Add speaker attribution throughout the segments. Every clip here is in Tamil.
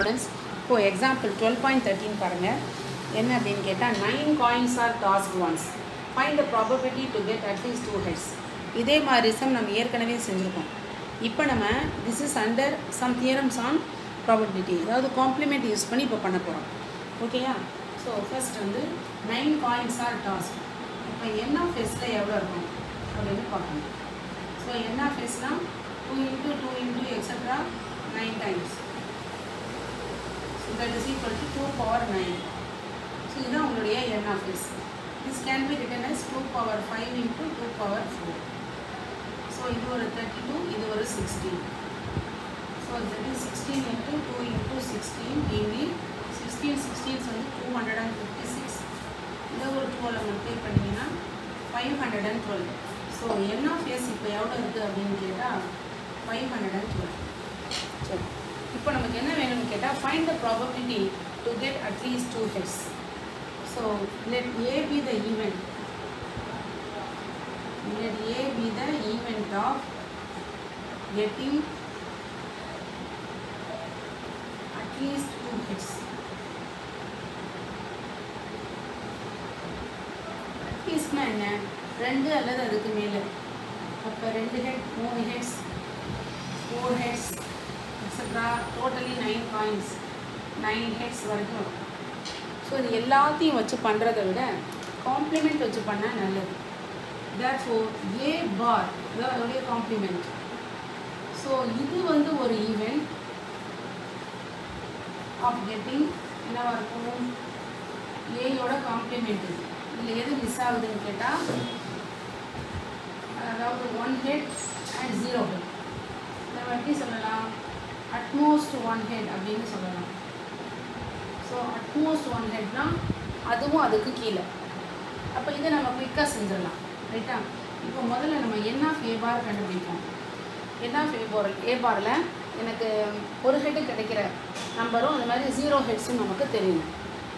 Speaker 1: ஸ்டூடெண்ட்ஸ் இப்போது எக்ஸாம்பிள் டுவெல் பாயிண்ட் தேர்ட்டின் பாருங்கள் என்ன அப்படின்னு கேட்டால் nine coins are tossed once find the probability to get at least two heads இதே மாதிரி சம் நம்ம ஏற்கனவே செஞ்சுருக்கோம் இப்போ நம்ம this is under some theorems on probability அதாவது காம்ப்ளிமெண்ட் யூஸ் பண்ணி இப்போ பண்ண போகிறோம் ஓகேயா ஸோ ஃபர்ஸ்ட் வந்து நைன் காயின்ஸ் ஆர் டாஸ்க் இப்போ என்ன ஃபெஸ்ட்டில் எவ்வளோ இருக்கும் அப்படின்னு பார்க்கணும் ஸோ என்ன ஃபேஸ்னால் two into two into extra nine times so that is equal to two power nine so இதுதான் உங்களுடைய n of S this can be written as two power five into two power four so இது ஒரு தேர்ட்டி டூ இது ஒரு sixteen so that is sixteen into two into sixteen இங்கே சிக்ஸ்டீன் சிக்ஸ்டீன்ஸ் வந்து two hundred and fifty six இதை ஒரு டுவெல் மல்டிப்ளை பண்ணிங்கன்னா five hundred and twelve so n of S இப்போ எவ்வளோ இருக்குது அப்படின்னு கேட்டால் ஃபைவ் ஹண்ட்ரட் அண்ட் டுவெல் சரி இப்போ நமக்கு என்ன வேணும்னு கேட்டால் find the probability to get at least two heads so let A be the event let A be the event of getting at least two heads அட்லீஸ்ட்னா என்ன ரெண்டு அல்லது அதுக்கு மேலே அப்போ ரெண்டு ஹெட் மூணு heads four heads extra totally nine coins nine heads வரைக்கும் இருக்கும் ஸோ இது எல்லாத்தையும் வச்சு பண்ணுறதை விட காம்ப்ளிமெண்ட் வச்சு பண்ணால் நல்லது தேட் ஃபோர் ஏ பார் அதான் அதோடைய காம்ப்ளிமெண்ட் ஸோ இது வந்து ஒரு ஈவெண்ட் ஆஃப் கெட்டிங் என்னவா இருக்கும் ஏயோட காம்ப்ளிமெண்ட் இது இதில் எது மிஸ் ஆகுதுன்னு கேட்டால் அதாவது one head and zero head நம்ம எப்படி சொல்லலாம் அட்மோஸ்ட் ஒன் ஹெட் அப்படின்னு சொல்லலாம் ஸோ அட்மோஸ்ட் ஒன் ஹெட்னா அதுவும் அதுக்கு கீழே அப்போ இதை நம்ம குயிக்காக செஞ்சிடலாம் ரைட்டா இப்போ முதல்ல நம்ம என் ஆஃப் ஏ பார் கண்டுபிடிப்போம் என் ஆஃப் ஏ பார் ஏ பாரில் எனக்கு ஒரு ஹெட்டு கிடைக்கிற நம்பரும் அந்த மாதிரி ஜீரோ ஹெட்ஸும் நமக்கு தெரியணும்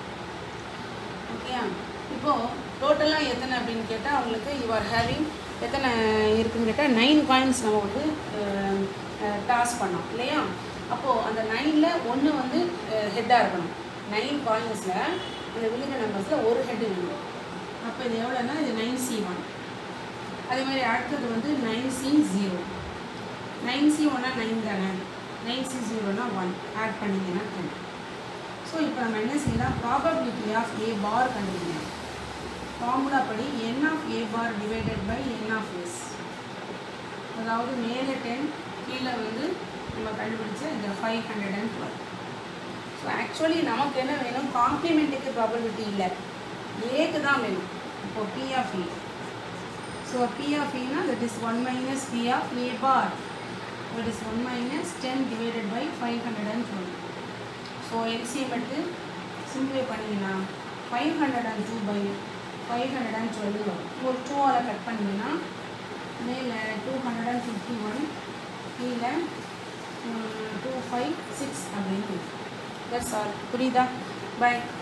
Speaker 1: ஓகேயா இப்போது டோட்டலாக எத்தனை அப்படின்னு கேட்டால் உங்களுக்கு யூ ஆர் ஹேவிங் எத்தனை இருக்குன்னு கேட்டால் நைன் காயின்ஸ் நம்ம வந்து டாஸ் பண்ணோம் இல்லையா அப்போது அந்த நைனில் ஒன்று வந்து ஹெட்டாக இருக்கணும் நைன் காயின்ஸில் இந்த விழுக நம்பர்ஸில் ஒரு ஹெட்டு வேணும் அப்போ இது எவ்வளோன்னா இது நைன் சி ஒன் அதே மாதிரி அடுத்தது வந்து nine C zero nine C ஒன்னா நைன் தானே நைன் சி ஜீரோனா ஒன் ஆட் பண்ணிங்கன்னா டென் ஸோ இப்போ நம்ம என்ன செய்யலாம் ப்ராபபிலிட்டி ஆஃப் ஏ பார் கண்டுபிடிக்கணும் ஃபார்முலா படி n of A bar divided by n of S அதாவது மேலே டென் கீழே வந்து நம்ம கண்டுபிடிச்ச இந்த five hundred and twelve so actually நமக்கு என்ன வேணும் காம்ப்ளிமெண்ட்டுக்கு ப்ராபபிலிட்டி இல்லை ஏக்கு தான் வேணும் இப்போ P of A so P of ஏனா that is one minus P of A bar that is one minus ten divided by five hundred and twelve so LCM எடுத்து சிம்பிளை பண்ணிங்கன்னா five hundred and two by five hundred and twelve வரும் ஒரு டூவால் கட் பண்ணிங்கன்னா மேலே two hundred and fifty one கீழே டூ ஃபைவ் சிக்ஸ் அப்படின்னு தட்ஸ் ஆல் புரியுதா பை